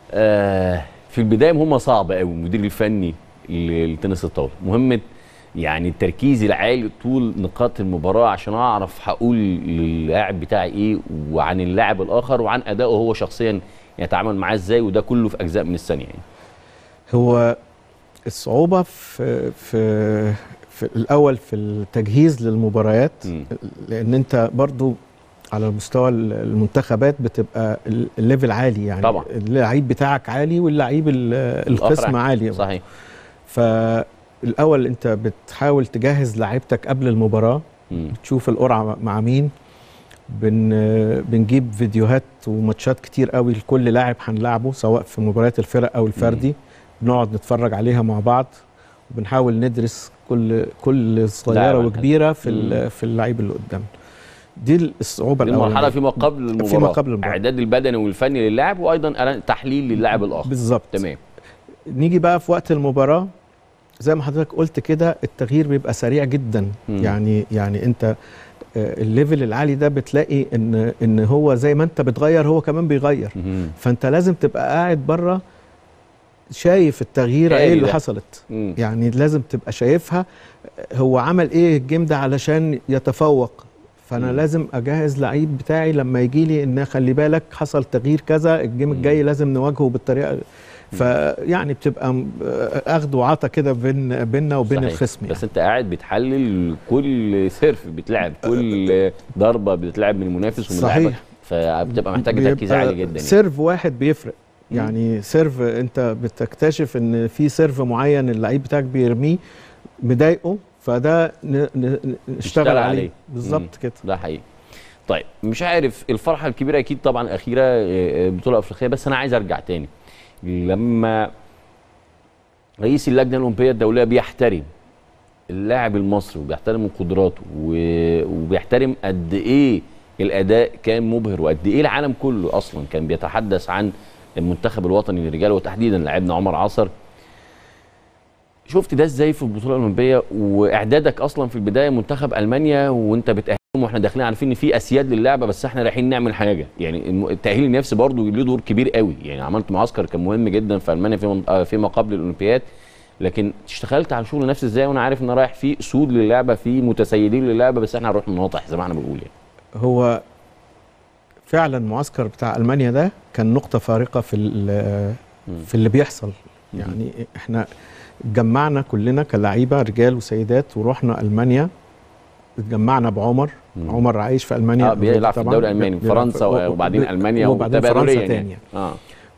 آه في البدايه مهمه صعبه قوي المدير الفني للتنس الطاوله مهمه يعني التركيز العالي طول نقاط المباراه عشان اعرف هقول للاعب بتاعي ايه وعن اللاعب الاخر وعن ادائه هو شخصيا يتعامل معاه ازاي وده كله في اجزاء من الثانيه يعني هو الصعوبة في في في الأول في التجهيز للمباريات مم. لأن أنت برضو على مستوى المنتخبات بتبقى الليفل عالي يعني طبعا. اللعيب بتاعك عالي واللعيب ال- القسم عالي صحيح فالأول أنت بتحاول تجهز لعيبتك قبل المباراة مم. تشوف القرعة مع مين بن بنجيب فيديوهات وماتشات كتير قوي لكل لاعب هنلعبه سواء في مباريات الفرق او الفردي بنقعد نتفرج عليها مع بعض وبنحاول ندرس كل كل لاعب صغيره عن وكبيره في مم. ال- في اللعيب اللي قدامنا دي الصعوبه دي الاولانيه المرحله فيما قبل المباراه فيما قبل المباراة. اعداد البدني والفني للاعب وايضا تحليل للاعب الاخر بالظبط تمام نيجي بقى في وقت المباراه زي ما حضرتك قلت كده التغيير بيبقى سريع جدا مم. يعني يعني انت آه، الليفل العالي ده بتلاقي ان ان هو زي ما انت بتغير هو كمان بيغير مم. فانت لازم تبقى قاعد بره شايف التغييره قاري ايه اللي ده. حصلت مم. يعني لازم تبقى شايفها هو عمل ايه الجيم ده علشان يتفوق فانا مم. لازم اجهز لعيب بتاعي لما يجي لي ان خلي بالك حصل تغيير كذا الجيم مم. الجاي لازم نواجهه بالطريقه فيعني بتبقى م- اخد وعطا كده بين بيننا وبين صحيح. الخصم يعني. بس انت قاعد بتحلل كل سيرف بيتلعب كل ضربه بتتلعب من المنافس ومن صحيح. لاعبك فبتبقى محتاجه تركيز بيبقى عالي جدا يعني. سيرف واحد بيفرق مم. يعني سيرف انت بتكتشف ان في سيرف معين اللعيب بتاعك بيرميه مضايقه فده ن- ن- ن- نشتغل نشتغل عليه, عليه. عليه. بالظبط كده ده حقيقي طيب مش عارف الفرحه الكبيره اكيد طبعا الاخيره آه، بطوله افريقيه بس انا عايز ارجع تاني لما رئيس اللجنه الاولمبيه الدوليه بيحترم اللاعب المصري وبيحترم من قدراته و- وبيحترم قد ايه الاداء كان مبهر وقد ايه العالم كله اصلا كان بيتحدث عن المنتخب الوطني للرجال وتحديدا لاعبنا عمر عصر شفت ده ازاي في البطوله الاولمبيه واعدادك اصلا في البدايه منتخب المانيا وانت بتاهلهم واحنا داخلين عارفين ان في اسياد للعبه بس احنا رايحين نعمل حاجه يعني الم- التاهيل النفسي برضه ليه دور كبير قوي يعني عملت معسكر كان مهم جدا في المانيا فيما آه، فيما قبل الاولمبياد لكن اشتغلت على شغل نفسي ازاي وانا عارف ان أنا رايح في اسود للعبه في متسيدين للعبه بس احنا هنروح نناطح زي ما احنا بنقول يعني هو فعلا المعسكر بتاع المانيا ده كان نقطه فارقه في ال- مم. في اللي بيحصل يعني احنا اتجمعنا كلنا كلعيبه رجال وسيدات ورحنا المانيا اتجمعنا بعمر مم. عمر عايش في المانيا اه بيلعب في طبعاً. الدوري الالماني بيلعب في- فرنسا و- وبعدين ب- المانيا وبعدين وتبادليا فرنسا يعني. تاني اه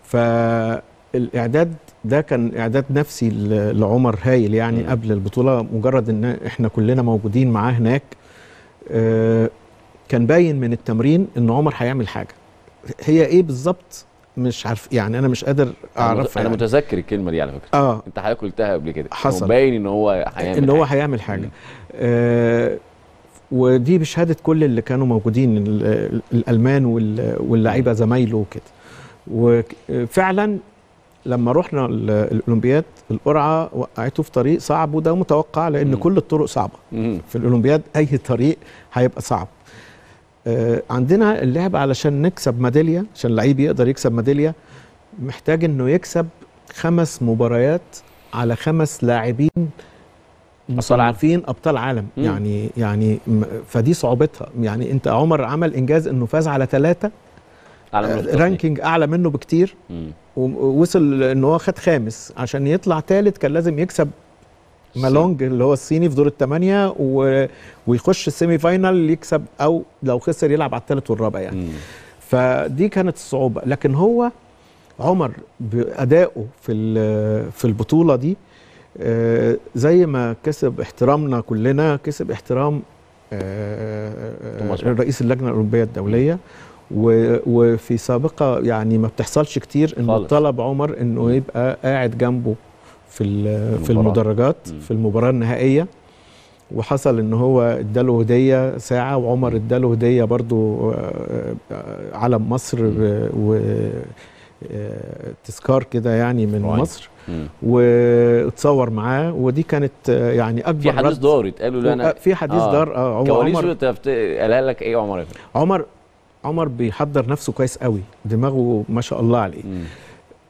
فالاعداد ده كان اعداد نفسي ل- لعمر هايل يعني مم. قبل البطوله مجرد ان احنا كلنا موجودين معاه هناك آه، كان باين من التمرين ان عمر هيعمل حاجه هي ايه بالظبط مش عارف يعني انا مش قادر انا مت- اعرفها انا يعني. متذكر الكلمه دي على فكره اه انت حضرتك قلتها قبل كده حصل. هو باين ان هو هيعمل ان هو حاجة. هيعمل حاجه مم. آه ودي بشهاده كل اللي كانوا موجودين ال- الالمان وال- واللعيبه زمايله وكده وفعلا لما رحنا ال- الاولمبياد القرعه وقعته في طريق صعب وده متوقع لان مم. كل الطرق صعبه مم. في الاولمبياد اي طريق هيبقى صعب آه، عندنا اللعب علشان نكسب ميداليه عشان اللعيب يقدر يكسب ميداليه محتاج انه يكسب خمس مباريات على خمس لاعبين مصنفين ابطال عالم مم. يعني يعني م- فدي صعوبتها يعني انت عمر عمل انجاز انه فاز على ثلاثه على من التصنيف. رانكينج اعلى منه بكتير مم. ووصل ان هو خد خامس عشان يطلع ثالث كان لازم يكسب مالونج اللي هو الصيني في دور الثمانيه و... ويخش السيمي فاينال يكسب او لو خسر يلعب على الثالث والرابع يعني مم. فدي كانت الصعوبه لكن هو عمر بادائه في ال- في البطوله دي آه، زي ما كسب احترامنا كلنا كسب احترام آه، توماس آه، رئيس اللجنه الاولمبيه الدوليه و- وفي سابقه يعني ما بتحصلش كتير انه خالص. طلب عمر انه مم. يبقى قاعد جنبه في ال- في المباراة. المدرجات مم. في المباراه النهائيه وحصل ان هو اداله هديه ساعه وعمر اداله هديه برضو آه، آه، علم مصر مم. و آه، تذكار كده يعني من رائع. مصر مم. واتصور معاه ودي كانت آه، يعني اكبر في حديث رد- دار اتقالوا له انا في حديث آه. دار اه هو كواليسه عمر تفت... قالها لك ايه يا عمر يا فندم؟ عمر عمر بيحضر نفسه كويس قوي دماغه ما شاء الله عليه مم.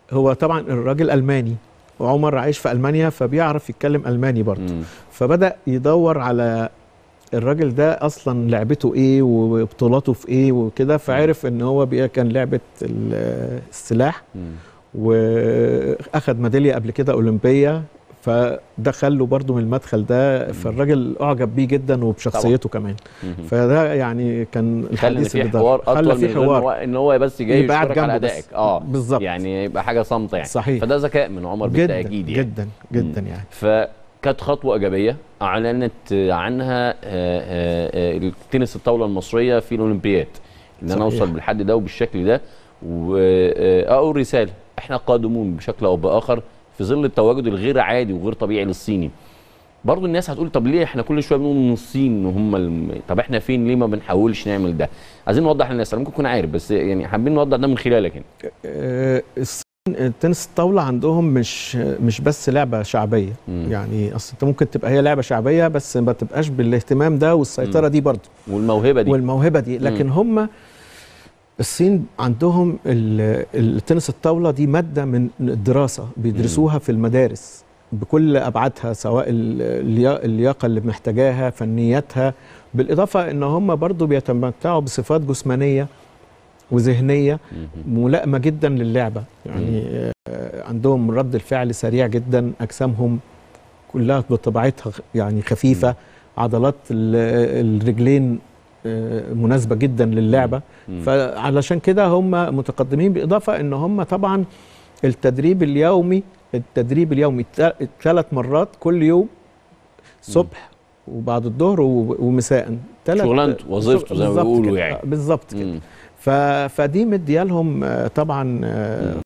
هو طبعا الراجل الماني وعمر عايش في المانيا فبيعرف يتكلم الماني برضه مم. فبدا يدور على الراجل ده اصلا لعبته ايه وبطولاته في ايه وكده فعرف ان هو بي- كان لعبه ال- السلاح مم. واخد ميداليه قبل كده اولمبيه فدخل له برضه من المدخل ده فالراجل اعجب بيه جدا وبشخصيته كمان مم. فده يعني كان خلي ان الحديث في اللي دار. حوار خلى اطول في من غير إن هو- حوار ان هو بس جاي يبقى قاعد يشترك على جنبه بس. ادائك اه بالظبط. يعني يبقى حاجه صامته يعني صحيح فده ذكاء من عمر جدا بالتاكيد يعني جدا جدا يعني فكانت خطوه ايجابيه اعلنت عنها آه، آه، آه، التنس الطاوله المصريه في الاولمبياد ان انا صحيح. اوصل بالحد ده وبالشكل ده واقول رساله احنا قادمون بشكل او باخر في ظل التواجد الغير عادي وغير طبيعي للصيني برضو الناس هتقول طب ليه احنا كل شويه بنقول ان الصين هم الم... طب احنا فين ليه ما بنحاولش نعمل ده عايزين نوضح للناس انا ممكن تكون عارف بس يعني حابين نوضح ده من خلالك يعني آه، الصين التنس الطاوله عندهم مش مش بس لعبه شعبيه مم. يعني اصل انت ممكن تبقى هي لعبه شعبيه بس ما تبقاش بالاهتمام ده والسيطره مم. دي برضه والموهبه دي والموهبه دي لكن هم الصين عندهم ال- التنس الطاوله دي ماده من الدراسه بيدرسوها في المدارس بكل ابعادها سواء ال- الليا- اللياقه اللي محتاجاها فنياتها بالاضافه ان هم برضو بيتمتعوا بصفات جسمانيه وذهنيه مم. ملائمه جدا للعبه يعني آه، عندهم رد الفعل سريع جدا اجسامهم كلها بطبيعتها خ- يعني خفيفه عضلات ال- الرجلين آه، مناسبه جدا للعبه مم. فعلشان كده هم متقدمين باضافه ان هم طبعا التدريب اليومي التدريب اليومي ثلاث مرات كل يوم صبح وبعد الظهر و- ومساء تلات- شغلانته، وظيفته زي ما بالظبط بيقولوا كده. يعني. بالظبط كده مم. ف... فدي مديالهم آه، طبعا آه، مم.